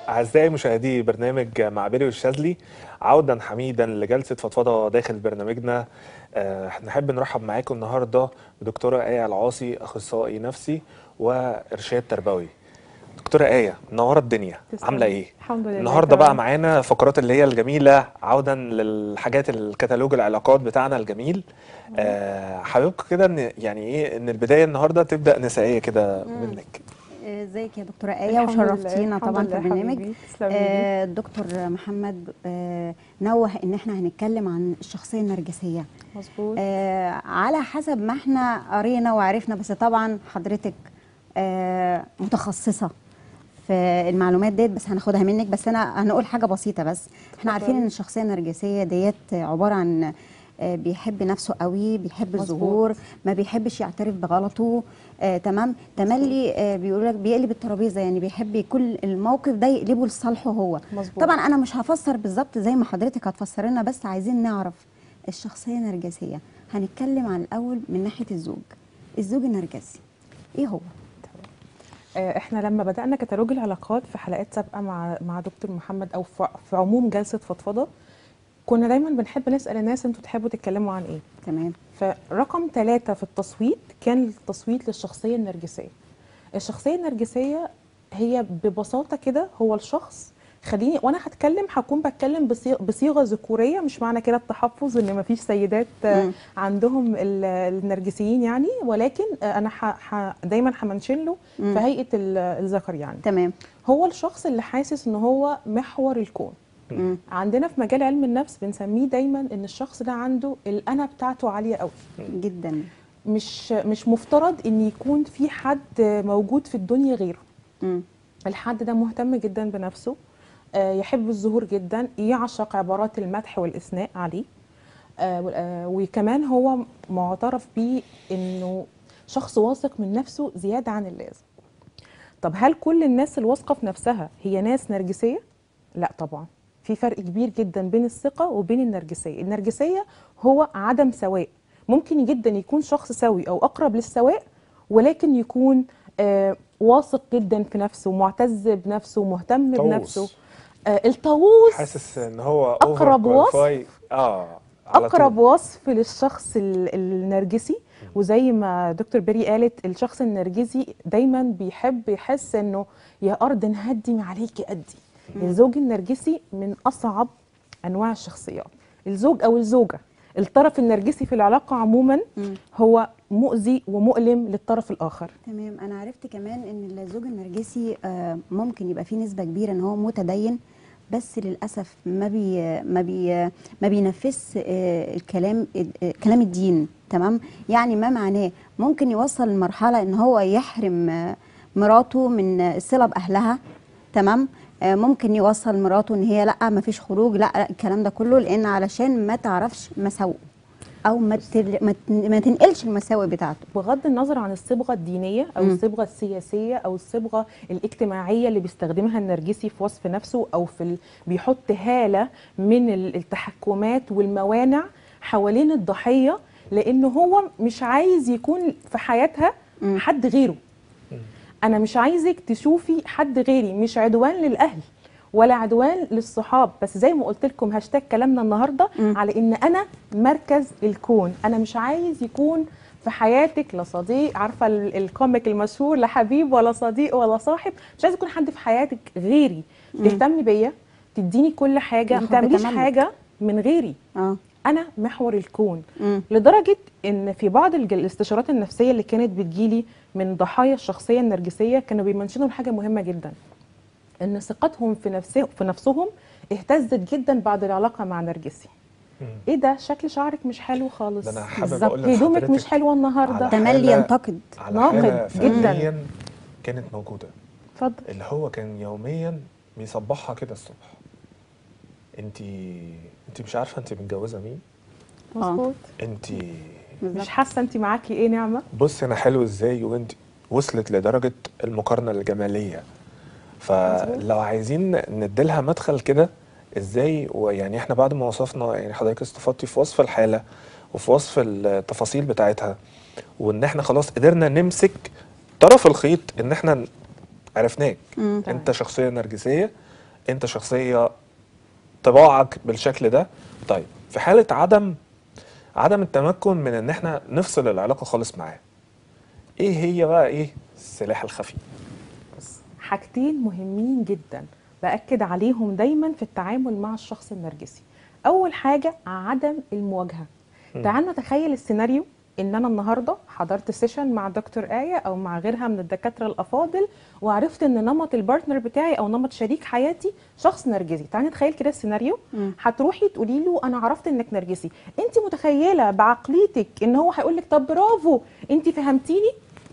أعزائي مشاهدي برنامج معبري والشاذلي عودا حميدا لجلسة فضفضة داخل برنامجنا آه، نحب نرحب معاكم النهاردة بدكتورة آية العاصي أخصائي نفسي وإرشاد تربوي دكتورة آية منورة الدنيا تسلم. عاملة إيه؟ الحمد لله النهاردة بقى تمام. معانا فقرات اللي هي الجميلة عودا للحاجات الكتالوج العلاقات بتاعنا الجميل آه، حاببكم كده ان يعني ايه ان البداية النهاردة تبدأ نسائية كده منك ازيك يا دكتوره ايه الحمد لله، وشرفتينا الحمد طبعا في لله البرنامج حبيبي، تسلمي لي. آه، الدكتور محمد آه، نوه ان احنا هنتكلم عن الشخصيه النرجسيه مظبوط آه، على حسب ما احنا قرينا وعرفنا بس طبعا حضرتك آه، متخصصه في المعلومات ديت بس هناخدها منك بس انا هنقول حاجه بسيطه بس احنا عارفين اتفضلي. ان الشخصيه النرجسيه ديت عباره عن آه، بيحب نفسه قوي بيحب مظبوط. الظهور ما بيحبش يعترف بغلطه آه تمام تملي آه بيقول لك بيقلب الترابيزه يعني بيحب كل الموقف ده يقلبه لصالحه هو مظبوط. طبعا انا مش هفسر بالظبط زي ما حضرتك هتفسر لنا بس عايزين نعرف الشخصيه النرجسيه هنتكلم عن الاول من ناحيه الزوج الزوج النرجسي ايه هو آه، احنا لما بدانا كتالوج العلاقات في حلقات سابقه مع مع دكتور محمد او في في عموم جلسه فضفضه كنا دايما بنحب نسال الناس انتوا تحبوا تتكلموا عن ايه تمام فرقم ثلاثة في التصويت كان التصويت للشخصية النرجسية الشخصية النرجسية هي ببساطة كده هو الشخص خليني وانا هتكلم هكون بتكلم بصيغ- بصيغه ذكوريه مش معنى كده التحفظ ان مفيش سيدات آه، مم. عندهم ال- النرجسيين يعني ولكن آه، انا ح... ح... دايما همنشن له مم. في هيئه ال- الذكر يعني تمام هو الشخص اللي حاسس ان هو محور الكون مم. عندنا في مجال علم النفس بنسميه دايما ان الشخص ده عنده الانا بتاعته عاليه قوي جدا مش مش مفترض ان يكون في حد موجود في الدنيا غيره مم. الحد ده مهتم جدا بنفسه آه، يحب الظهور جدا يعشق عبارات المدح والاثناء عليه آه، و- آه، وكمان هو معترف بيه انه شخص واثق من نفسه زياده عن اللازم طب هل كل الناس الواثقه في نفسها هي ناس نرجسيه لا طبعا في فرق كبير جدا بين الثقه وبين النرجسيه النرجسيه هو عدم سواء ممكن جدا يكون شخص سوي او اقرب للسواء ولكن يكون آه واثق جدا في نفسه معتز بنفسه ومهتم طاووس. بنفسه آه الطاووس حاسس ان هو أقرب over وصف. qualified. اه على اقرب طول. وصف للشخص ال- النرجسي وزي ما دكتور بيري قالت الشخص النرجسي دايما بيحب يحس انه يا ارض نهدي ما عليكي قدي الزوج النرجسي من اصعب انواع الشخصيات الزوج او الزوجه الطرف النرجسي في العلاقه عموما مم. هو مؤذي ومؤلم للطرف الاخر تمام انا عرفت كمان ان الزوج النرجسي آه، ممكن يبقى فيه نسبه كبيره ان هو متدين بس للاسف ما بي ما بي ما بينفذش آه، الكلام آه، كلام الدين تمام يعني ما معناه ممكن يوصل لمرحله ان هو يحرم آه، مراته من آه، الصله باهلها تمام آه، ممكن يوصل مراته ان هي لا ما فيش خروج لا لا، الكلام ده كله لان علشان ما تعرفش مساوئه او ما تل- ما تن- ما تنقلش المساوئ بتاعته بغض النظر عن الصبغه الدينيه او مم. الصبغه السياسيه او الصبغه الاجتماعيه اللي بيستخدمها النرجسي في وصف نفسه او في ال... بيحط هاله من ال- التحكمات والموانع حوالين الضحيه لانه هو مش عايز يكون في حياتها مم. حد غيره انا مش عايزك تشوفي حد غيري مش عدوان للاهل ولا عدوان للصحاب بس زي ما قلت لكم هاشتاج كلامنا النهارده مم. على ان انا مركز الكون انا مش عايز يكون في حياتك لا صديق عارفه ال- الكوميك المشهور لا حبيب ولا صديق ولا صاحب مش عايز يكون حد في حياتك غيري تهتم بيا تديني كل حاجه ما الحب تعمليش تملك. حاجه من غيري اه انا محور الكون مم. لدرجه ان في بعض الج- الاستشارات النفسيه اللي كانت بتجيلي من ضحايا الشخصيه النرجسيه كانوا بيمنشنوا حاجه مهمه جدا ان ثقتهم في نفسهم في نفسهم اهتزت جدا بعد العلاقه مع نرجسي مم. ايه ده شكل شعرك مش حلو خالص ده انا حابب بالظبط. اقول هدومك مش لحضرتك حلوه النهارده على تملي حالة- ينتقد على ناقد حالة جداً. فعليا كانت موجودة اتفضل اللي هو كان يوميا بيصبحها كده الصبح انت انت مش عارفة انت متجوزة مين مظبوط انت مش حاسه انت معاكي ايه نعمه بصي انا حلو ازاي وانت وصلت لدرجة المقارنة الجمالية فلو عايزين نديلها مدخل كده ازاي ويعني احنا بعد ما وصفنا يعني حضرتك استفدتي في وصف الحالة وفي وصف التفاصيل بتاعتها وان احنا خلاص قدرنا نمسك طرف الخيط ان احنا عرفناك مم. تمام. انت شخصيه نرجسيه انت شخصيه طباعك بالشكل ده طيب في حاله عدم عدم التمكن من ان احنا نفصل العلاقه خالص معاه ايه هي بقى ايه السلاح الخفي بص، حاجتين مهمين جدا باكد عليهم دايما في التعامل مع الشخص النرجسي اول حاجه عدم المواجهه تعال نتخيل السيناريو ان انا النهارده حضرت سيشن مع دكتور ايه او مع غيرها من الدكاتره الافاضل وعرفت ان نمط البارتنر بتاعي او نمط شريك حياتي شخص نرجسي تعالي نتخيل كده السيناريو مم. هتروحي تقولي له انا عرفت انك نرجسي انت متخيله بعقليتك ان هو هيقول لك طب برافو انت فهمتيني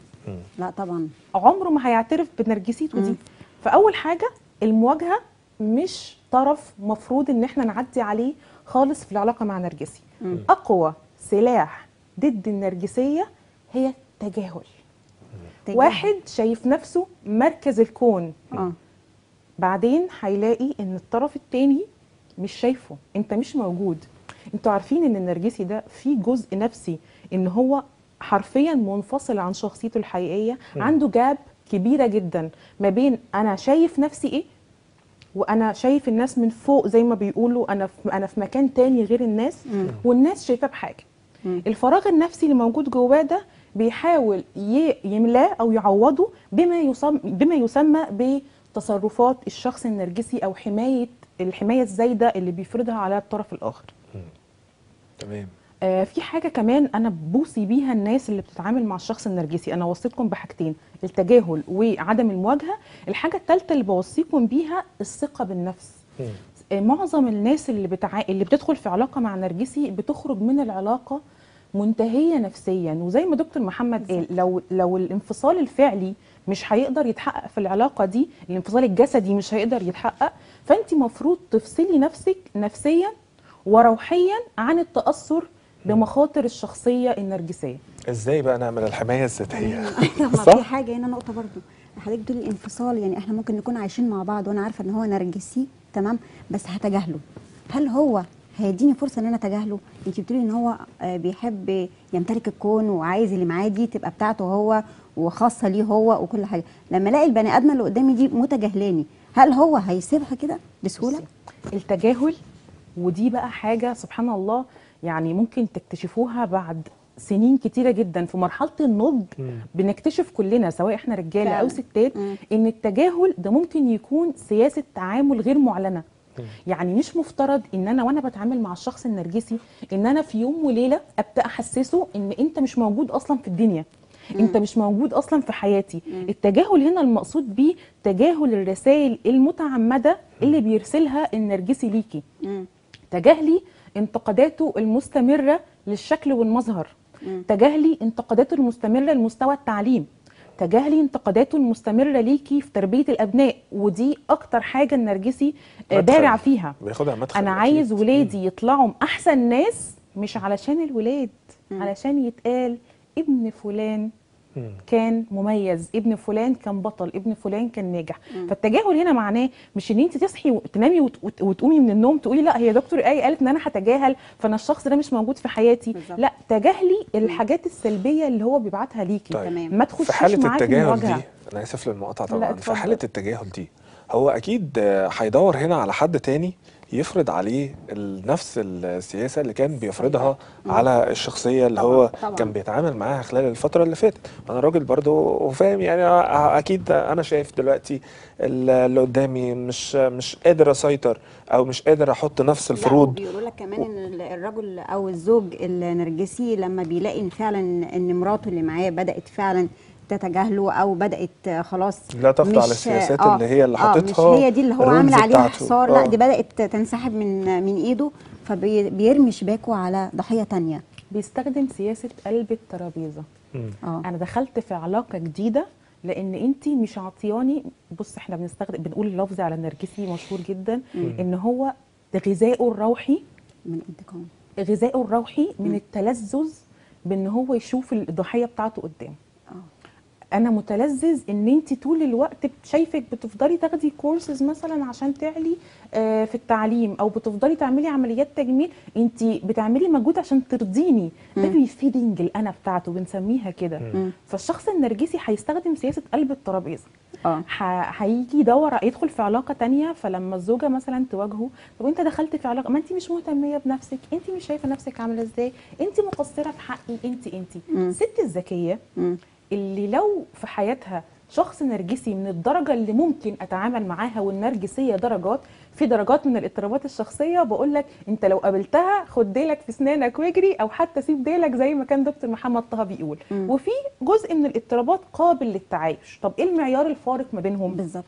لا طبعا عمره ما هيعترف بنرجسيته دي مم. فاول حاجه المواجهه مش طرف مفروض ان احنا نعدي عليه خالص في العلاقه مع نرجسي مم. اقوى سلاح ضد النرجسيه هي التجاهل تجاه- واحد شايف نفسه مركز الكون اه بعدين هيلاقي ان الطرف التاني مش شايفه انت مش موجود انتوا عارفين ان النرجسي ده فيه جزء نفسي ان هو حرفيا منفصل عن شخصيته الحقيقيه عنده جاب كبيره جدا ما بين انا شايف نفسي ايه وانا شايف الناس من فوق زي ما بيقولوا انا في انا في مكان تاني غير الناس مم. والناس شايفاه بحاجه مم. الفراغ النفسي اللي موجود جواه ده بيحاول ي- يملاه او يعوضه بما يسمى بما يسمى بتصرفات الشخص النرجسي او حمايه الحمايه الزايده اللي بيفرضها على الطرف الاخر تمام آه في حاجه كمان انا بوصي بيها الناس اللي بتتعامل مع الشخص النرجسي انا وصيتكم بحاجتين التجاهل وعدم المواجهه الحاجه الثالثه اللي بوصيكم بيها الثقه بالنفس مم. آه، معظم الناس اللي بتع... اللي بتدخل في علاقه مع نرجسي بتخرج من العلاقه منتهيه نفسيا وزي ما دكتور محمد قال لو لو الانفصال الفعلي مش هيقدر يتحقق في العلاقه دي الانفصال الجسدي مش هيقدر يتحقق فانت مفروض تفصلي نفسك نفسيا وروحيا عن التاثر بمخاطر الشخصيه النرجسيه ازاي بقى نعمل الحمايه الذاتيه ما صح؟ في حاجه هنا نقطه برضو حضرتك بتقولي انفصال يعني احنا ممكن نكون عايشين مع بعض وانا عارفه ان هو نرجسي تمام بس هتجاهله هل هو هيديني فرصه ان انا اتجاهله انت بتقولي ان هو آه، بيحب يمتلك الكون وعايز اللي معاه دي تبقى بتاعته هو وخاصه ليه هو وكل حاجه لما الاقي البني ادمه اللي قدامي دي متجاهلاني هل هو هيسيبها كده بسهوله بصي، التجاهل ودي بقى حاجه سبحان الله يعني ممكن تكتشفوها بعد سنين كتيرة جدا في مرحلة النضج مم. بنكتشف كلنا سواء احنا رجالة أو فعلا. ستات مم. ان التجاهل ده ممكن يكون سياسة تعامل غير معلنة يعني مش مفترض ان انا وانا بتعامل مع الشخص النرجسي ان انا في يوم وليله ابدا احسسه ان انت مش موجود اصلا في الدنيا انت مش موجود اصلا في حياتي التجاهل هنا المقصود بيه تجاهل الرسائل المتعمده اللي بيرسلها النرجسي ليكي مم. تجاهلي انتقاداته المستمره للشكل والمظهر مم. تجاهلي انتقاداته المستمره لمستوى التعليم تجاهلي انتقاداته المستمره ليكي في تربيه الابناء ودي اكتر حاجه النرجسي آه، مدخل. بارع فيها بياخدها مدخل انا أكيد. عايز ولادي يطلعوا احسن ناس مش علشان الولاد مم. علشان يتقال ابن فلان مم. كان مميز ابن فلان كان بطل ابن فلان كان ناجح فالتجاهل هنا معناه مش ان انت تصحي وتنامي وت- وت- وتقومي من النوم تقولي لا هي دكتور ايه قالت ان انا هتجاهل فانا الشخص ده مش موجود في حياتي بالظبط. لا تجاهلي الحاجات السلبيه اللي هو بيبعتها ليكي طيب. تمام. ما في تخشيش حالة معاه في التجاهل المواجهه دي أنا آسف للمقاطعة لا، طبعا في اتفضل. حالة التجاهل دي هو أكيد آه، هيدور هنا على حد تاني يفرض عليه ال- نفس السياسة اللي كان بيفرضها على الشخصية اللي طبعاً، هو طبعاً. كان بيتعامل معاها خلال الفترة اللي فاتت أنا راجل برضو وفاهم يعني أنا أكيد أنا شايف دلوقتي ال- اللي قدامي مش مش قادر أسيطر أو مش قادر أحط نفس الفروض بيقولوا لك كمان ان ال- الرجل او الزوج النرجسي لما بيلاقي ان فعلا ان مراته اللي معاه بدات فعلا تتجاهله او بدات خلاص لا تخضع مش- للسياسات اللي هي اللي آه حاططها مش هي دي اللي هو الرولز عامل عليها بتاعته. حصار لا آه. دي بدات تنسحب من من ايده فبيرمي شباكه على ضحيه تانية بيستخدم سياسه قلب الترابيزه مم. اه انا دخلت في علاقه جديده لان انت مش عطياني بص احنا بنستخدم بنقول اللفظ على النرجسي مشهور جدا ان هو غذائه الروحي من انتقام غذائه الروحي من التلذذ بان هو يشوف الضحيه بتاعته قدامه اه انا متلذذ ان انت طول الوقت بت- شايفك بتفضلي تاخدي كورسز مثلا عشان تعلي آه، في التعليم او بتفضلي تعملي عمليات تجميل انت بتعملي مجهود عشان ترضيني ده مم. بيفيدنج الانا بتاعته بنسميها كده مم. فالشخص النرجسي هيستخدم سياسه قلب الترابيزه اه ح- هيجي يدور يدخل في علاقه تانية فلما الزوجه مثلا تواجهه طب انت دخلت في علاقه ما انت مش مهتميه بنفسك انت مش شايفه نفسك عامله ازاي انت مقصره في حقي انت انت مم. الست الذكيه مم. اللي لو في حياتها شخص نرجسي من الدرجه اللي ممكن اتعامل معاها والنرجسيه درجات في درجات من الاضطرابات الشخصيه بقول لك انت لو قابلتها خد ديلك في اسنانك واجري او حتى سيب ديلك زي ما كان دكتور محمد طه بيقول مم. وفي جزء من الاضطرابات قابل للتعايش طب ايه المعيار الفارق ما بينهم بالظبط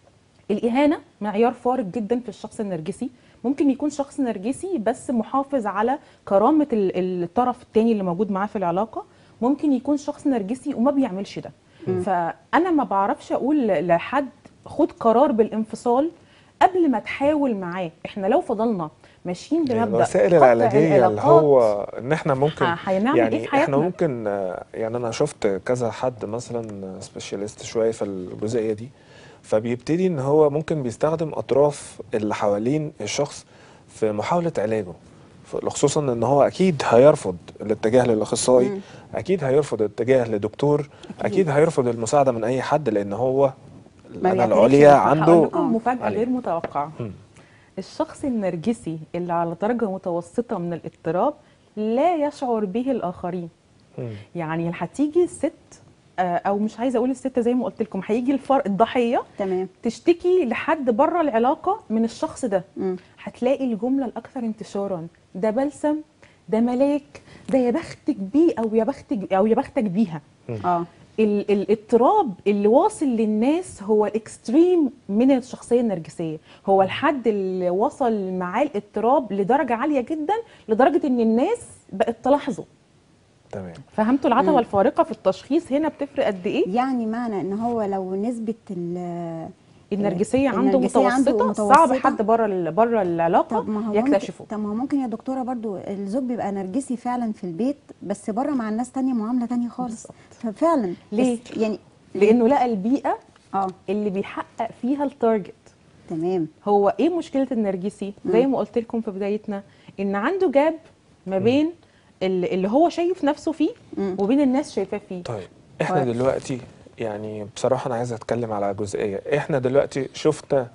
الإهانة معيار فارق جدا في الشخص النرجسي ممكن يكون شخص نرجسي بس محافظ على كرامة ال- الطرف التاني اللي موجود معاه في العلاقة ممكن يكون شخص نرجسي وما بيعملش ده فأنا ما بعرفش أقول لحد خد قرار بالانفصال قبل ما تحاول معاه احنا لو فضلنا ماشيين بمبدأ الوسائل قطع العلاجيه اللي العلاقات، هو ان احنا ممكن ه- هنعمل يعني إيه في احنا حياتنا؟ ممكن آه، يعني انا شفت كذا حد مثلا سبيشاليست شويه في الجزئيه دي فبيبتدي ان هو ممكن بيستخدم اطراف اللي حوالين الشخص في محاوله علاجه ف- خصوصا ان هو اكيد هيرفض الاتجاه للاخصائي مم. اكيد هيرفض الاتجاه لدكتور أكيد. اكيد هيرفض المساعده من اي حد لان هو ما انا بيعترفش العليا بيها. هقول عنده لكم مفاجأة عليه. غير متوقعة مم. الشخص النرجسي اللي على درجة متوسطة من الاضطراب لا يشعر به الآخرين مم. يعني هتيجي الست آه، او مش عايزه اقول الست زي ما قلت لكم هيجي الفر... الضحيه تمام تشتكي لحد بره العلاقه من الشخص ده مم. هتلاقي الجمله الاكثر انتشارا ده بلسم ده ملاك ده يا بختك بيه او يا بختك او يا بختك بيها اه ال- الاضطراب اللي واصل للناس هو الاكستريم من الشخصيه النرجسيه هو الحد اللي وصل معاه الاضطراب لدرجه عاليه جدا لدرجه ان الناس بقت تلاحظه تمام فهمتوا العتبه مم. الفارقه في التشخيص هنا بتفرق قد ايه يعني معنى ان هو لو نسبه ال- النرجسيه عنده النرجسية عنده متوسطه صعب متوسطة. حد بره ال- بره العلاقه طب ما هو يكتشفه ممكن طب ما هو ممكن يا دكتوره برضو الزوج بيبقى نرجسي فعلا في البيت بس بره مع الناس تانية معامله تانية خالص بالظبط. ففعلا ليه؟ بس يعني لانه لقى البيئه اه اللي بيحقق فيها التارجت تمام هو ايه مشكله النرجسي زي ما قلت لكم في بدايتنا ان عنده جاب ما بين اللي اللي هو شايف نفسه فيه مم. وبين الناس شايفاه فيه طيب احنا طيب. دلوقتي يعني بصراحة أنا عايز أتكلم على جزئية احنا دلوقتي شفنا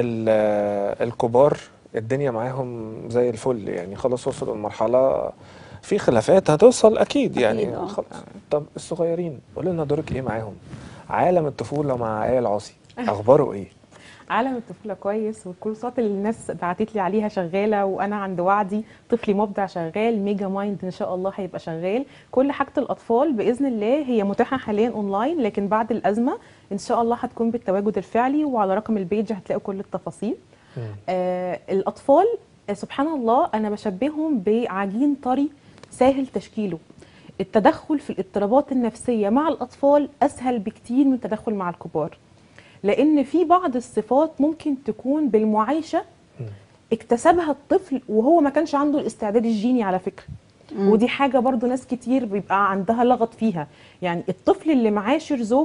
ال- الكبار الدنيا معاهم زي الفل يعني خلاص وصلوا لمرحلة في خلافات هتوصل أكيد يعني أكيد، آه. خلاص طب الصغيرين قول لنا دورك إيه معاهم عالم الطفولة مع آية العاصي أخباره إيه؟ عالم الطفوله كويس والكورسات اللي الناس بعتت لي عليها شغاله وانا عند وعدي طفلي مبدع شغال ميجا مايند ان شاء الله هيبقى شغال كل حاجه الاطفال باذن الله هي متاحه حاليا اونلاين لكن بعد الازمه ان شاء الله هتكون بالتواجد الفعلي وعلى رقم البيج هتلاقوا كل التفاصيل آه الاطفال آه سبحان الله انا بشبههم بعجين طري سهل تشكيله التدخل في الاضطرابات النفسيه مع الاطفال اسهل بكتير من التدخل مع الكبار لان في بعض الصفات ممكن تكون بالمعايشه اكتسبها الطفل وهو ما كانش عنده الاستعداد الجيني على فكره مم. ودي حاجه برضو ناس كتير بيبقى عندها لغط فيها يعني الطفل اللي معاشر زوج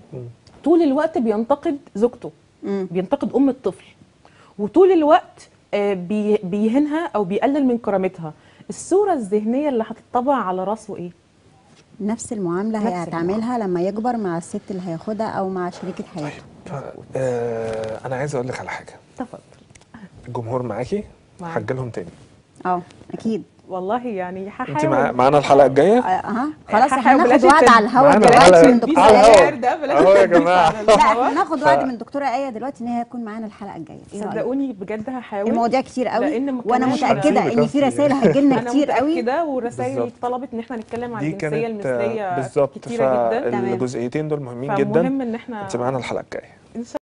طول الوقت بينتقد زوجته مم. بينتقد ام الطفل وطول الوقت آه، بي- بيهينها او بيقلل من كرامتها الصوره الذهنيه اللي هتطبع على راسه ايه نفس المعامله نفس هي هتعملها لما يكبر مع الست اللي هياخدها او مع شريكه حياته ف... آه أنا عايز أقول لك على حاجة تفضل الجمهور معاكي معاك. هجيلهم تاني اه اكيد والله يعني هحاول أنت مع... معانا الحلقة الجاية؟ آه، اها خلاص احنا هحاول هناخد أشوف وعد على الهوا معانا دلوقتي الحلقة. من بيس دكتوره على الهوا. ايه ده بلاش أهو يا تدبيس جماعة. على لا الهوا. احنا ناخد ف- وعد من دكتوره ايه دلوقتي ان هي هتكون معانا الحلقه الجايه ايه رايك صدقوني بجد هحاول المواضيع كتير قوي لأن وانا كمان- متاكده ان في أصلي. رسائل هتجيلنا انا كتير قوي متاكده ورسائل بالظبط. طلبت ان احنا نتكلم عن دي الجنسيه كانت آه، المثليه بالظبط كتيره جدا تمام. فالجزئيتين دول مهمين جدا فمهم ان احنا انت معانا الحلقة الجاية ان شاء